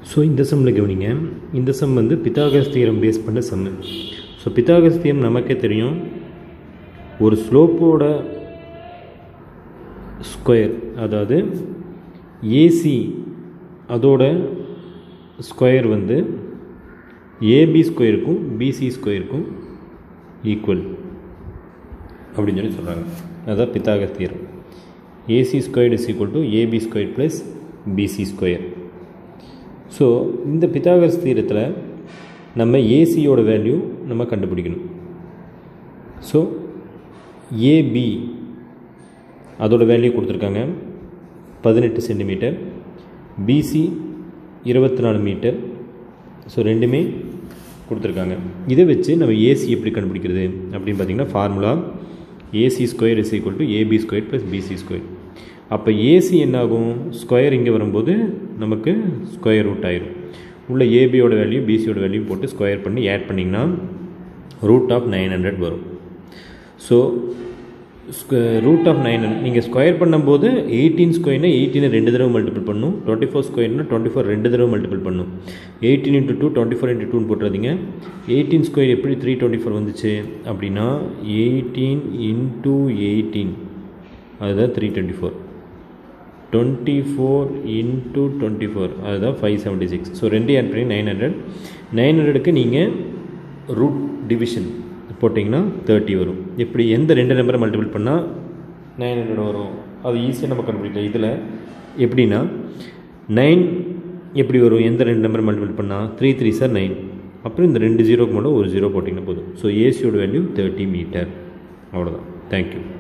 so இந்த சம்மில் கவனிங்க இந்த சம் வந்து பித்தாகரஸ் தியரம் பேஸ் பண்ண சம்மு ஸோ பித்தாகரஸ் தியரம் நமக்கே தெரியும் ஒரு ஸ்லோப்போட ஸ்கொயர் அதாவது ஏசி அதோட ஸ்கொயர் வந்து ஏபி ஸ்கொயருக்கும் பிசி ஸ்கொயருக்கும் ஈக்குவல் அப்படின்னு சொல்லி சொல்கிறாங்க அதுதான் Pythagoras theorem AC squared is equal to AB square plus BC square so இந்த பித்தாகரஸ் தீரத்தில் நம்ம ஏசியோட வேல்யூ நம்ம கண்டுபிடிக்கணும் ஸோ ஏபி அதோட வேல்யூ கொடுத்துருக்காங்க பதினெட்டு சென்டிமீட்டர் பிசி இருபத்தி நாலு மீட்டர் ஸோ ரெண்டுமே கொடுத்துருக்காங்க இதை வச்சு நம்ம ஏசி எப்படி கண்டுபிடிக்கிறது அப்படின்னு பார்த்தீங்கன்னா formula AC square is equal to AB square plus BC square அப்போ ஏசி என்னாகும் ஸ்கொயர் இங்கே வரும்போது நமக்கு ஸ்கொயர் ரூட் ஆயிரும் உள்ள ஏபியோட வேல்யூ பிசியோட வேல்யூ போட்டு ஸ்கொயர் பண்ணி ஆட் பண்ணிங்கன்னா ரூட் ஆஃப் நைன் ஹண்ட்ரட் வரும் ஸோ ரூட் ஆஃப் நைன் நீங்கள் ஸ்கொயர் பண்ணும்போது எயிட்டீன் ஸ்கொயர்னா எயிட்டீனை ரெண்டு தடவை மல்டிபிள் பண்ணும் டுவெண்ட்டி ஃபோர் ஸ்கொயர்னா டுவெண்ட்டி ஃபோர் ரெண்டு தடவை மல்டிபிள் பண்ணும் eighteen into two twenty four into டூன்னு போட்டுறதீங்க எயிட்டீன் ஸ்கொயர் எப்படி த்ரீ டுவெண்ட்டி ஃபோர் வந்துச்சு அப்படின்னா எயிட்டீன் இன்ட்டு எயிட்டீன் அதுதான் three twenty four twenty four into twenty four அதுதான் ஃபைவ் செவன்ட்டி சிக்ஸ் ஸோ ரெண்டு ஆட் பண்ணி நைன் ஹண்ட்ரட் நைன் ஹண்ட்ரடுக்கு நீங்கள் ரூட் டிவிஷன் போட்டிங்கன்னா தேர்ட்டி வரும் எப்படி எந்த ரெண்டு நம்பரை மல்டிபிள் பண்ணால் நைன் ஹண்ட்ரட் வரும் அது ஈஸியாக நம்ம கண்டுபிடிக்கலாம் இதில் எப்படின்னா நைன் எப்படி வரும் எந்த ரெண்டு நம்பரை மல்டிபிள் பண்ணால் த்ரீ த்ரீ சார் நைன் அப்புறம் இந்த ரெண்டு ஜீரோக்கு மட்டும் ஒரு ஜீரோ போட்டிங்கன்னா போதும் ஸோ ஏசியோட வேல்யூ தேர்ட்டி மீட்டர் அவ்வளோதான் தேங்க்யூ